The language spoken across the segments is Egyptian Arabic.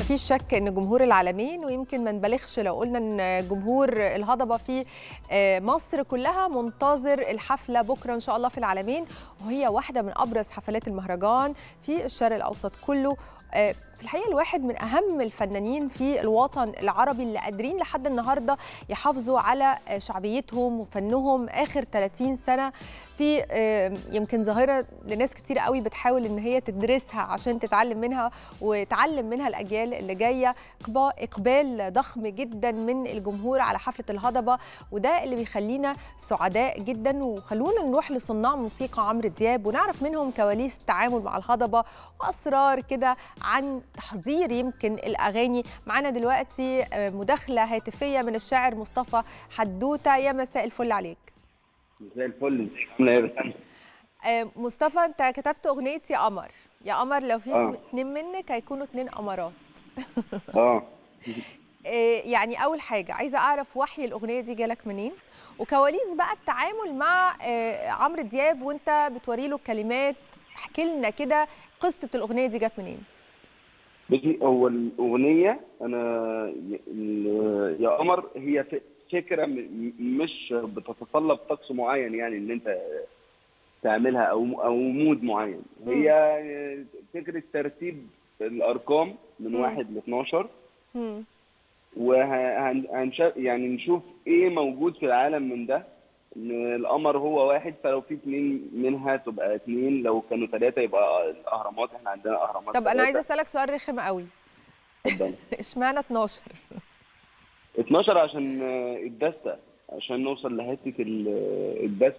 مفيش شك ان جمهور العالمين ويمكن ما نبالغش لو قلنا ان جمهور الهضبه في مصر كلها منتظر الحفله بكره ان شاء الله في العالمين وهي واحده من ابرز حفلات المهرجان في الشرق الاوسط كله في الحقيقه الواحد من اهم الفنانين في الوطن العربي اللي قادرين لحد النهارده يحافظوا على شعبيتهم وفنهم اخر 30 سنه في يمكن ظاهره لناس كتير قوي بتحاول ان هي تدرسها عشان تتعلم منها وتعلم منها الاجيال اللي جايه اقبال ضخم جدا من الجمهور على حفله الهضبه وده اللي بيخلينا سعداء جدا وخلونا نروح لصناع موسيقى عمرو دياب ونعرف منهم كواليس التعامل مع الهضبه واسرار كده عن تحضير يمكن الاغاني معانا دلوقتي مداخله هاتفيه من الشاعر مصطفى حدوته يا مساء الفل عليك زي الفل عامله ايه مصطفى انت كتبت اغنيه يا قمر يا قمر لو في آه. اتنين منك هيكونوا اتنين قمرات اه يعني اول حاجه عايزه اعرف وحي الاغنيه دي جالك منين وكواليس بقى التعامل مع عمرو دياب وانت بتوري له الكلمات احكي لنا كده قصه الاغنيه دي جت منين بصي هو الاغنيه انا يا قمر هي ف- فكره م- مش بتتطلب طقس معين يعني ان انت تعملها او او مود معين هي فكره ترتيب الارقام من مم. واحد ل 12 مم. وهنشوف يعني نشوف ايه موجود في العالم من ده ان القمر هو واحد فلو في اثنين منها تبقى اثنين لو كانوا ثلاثه يبقى الاهرامات احنا عندنا اهرامات طب انا عايزه ثلاثة. اسالك سؤال رخم قوي اتفضل اشمعنى 12 12 عشان آه، الدستة عشان نوصل لحته ال- الدستة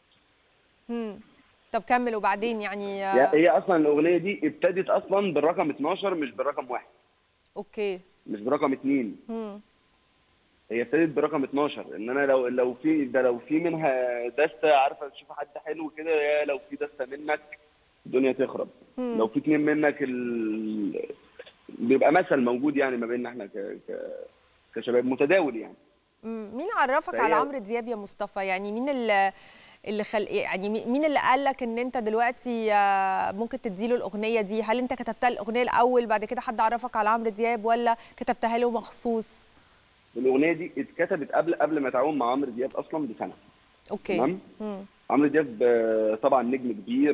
مم. طب كمل وبعدين يعني يعني هي اصلا الاغنيه دي ابتدت اصلا بالرقم 12 مش بالرقم واحد اوكي مش برقم اثنين مم. هي ابتدت برقم 12 ان انا لو لو في ده لو في منها دستة عارفه تشوف حد حلو كده يا لو في دستة منك الدنيا تخرب مم. لو في اتنين منك ال... بيبقى مثل موجود يعني ما بيننا احنا ك... ك... كشباب متداول يعني مم. مين عرفك فهي- على عمرو دياب يا مصطفى يعني مين اللي اللي خل... يعني مي- مين اللي قال لك ان انت دلوقتي آه، ممكن تديله الاغنيه دي هل انت كتبتها الاغنيه الاول بعد كده حد عرفك على عمرو دياب ولا كتبتها له مخصوص الاغنيه دي اتكتبت قبل قبل ما اتعاون مع عمرو دياب اصلا بسنه اوكي تمام مم. عمرو دياب آه، طبعا نجم كبير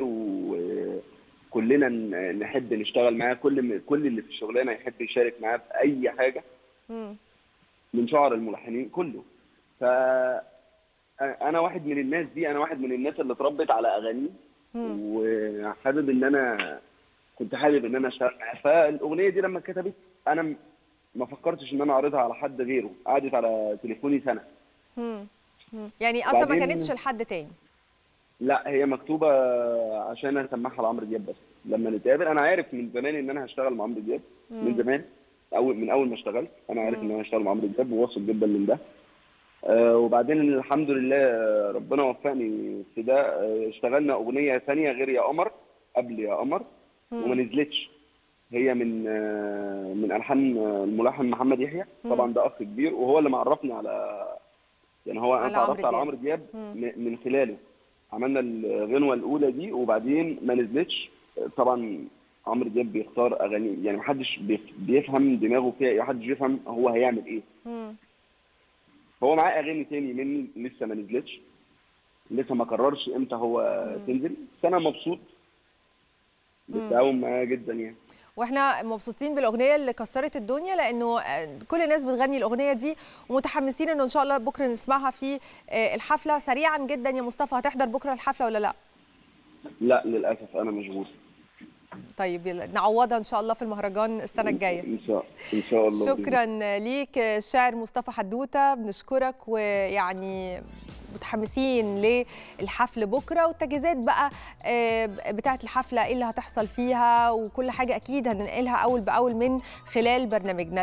وكلنا ن- نحب نشتغل معاه كل كل اللي في الشغلانه يحب يشارك معاه في اي حاجه مم. من شعر الملحنين كله ف انا واحد من الناس دي انا واحد من الناس اللي اتربت على اغانيه مم. وحابب ان انا كنت حابب ان انا اشتغل معاه فالاغنيه دي لما اتكتبت انا م- ما فكرتش ان انا اعرضها على حد غيره قعدت على تليفوني سنه مم. مم. يعني اصلا ما بعدين- كانتش لحد تاني لا هي مكتوبه عشان اسمعها لعمرو دياب بس لما نتقابل انا عارف من زمان ان انا هشتغل مع عمرو دياب من مم. زمان اول من اول ما اشتغلت انا عارف مم. ان انا هشتغل مع عمرو دياب وواثق جدا من ده آه وبعدين الحمد لله آه، ربنا وفقني في ده آه اشتغلنا اغنيه ثانيه غير يا قمر قبل يا قمر وما مم. نزلتش هي من آه من الحان آه، الملحن محمد يحيى مم. طبعا ده اخ كبير وهو اللي معرفني على يعني هو على انا اتعرفت عمرو على دياب. عمرو دياب مم. م- من خلاله عملنا الغنوه الاولى دي وبعدين ما نزلتش طبعا عمرو دياب بيختار اغاني يعني محدش بيف- بيفهم دماغه فيها ايه محدش بيفهم هو هيعمل ايه مم. هو معاه اغاني تاني مني لسه ما نزلتش لسه ما قررش امتى هو مم. تنزل بس انا مبسوط بالتعاون معاه جدا يعني واحنا مبسوطين بالاغنيه اللي كسرت الدنيا لانه آه، كل الناس بتغني الاغنيه دي ومتحمسين انه ان شاء الله بكره نسمعها في آه، الحفله سريعا جدا يا مصطفى هتحضر بكره الحفله ولا لا لا للاسف انا مشغول طيب يلا نعوضها ان شاء الله في المهرجان السنه الجايه ان شاء ان شاء الله شكرا ليك الشاعر مصطفى حدوته بنشكرك ويعني متحمسين للحفل بكره والتجهيزات بقى آه، بتاعه الحفله ايه اللي هتحصل فيها وكل حاجه اكيد هننقلها اول باول من خلال برنامجنا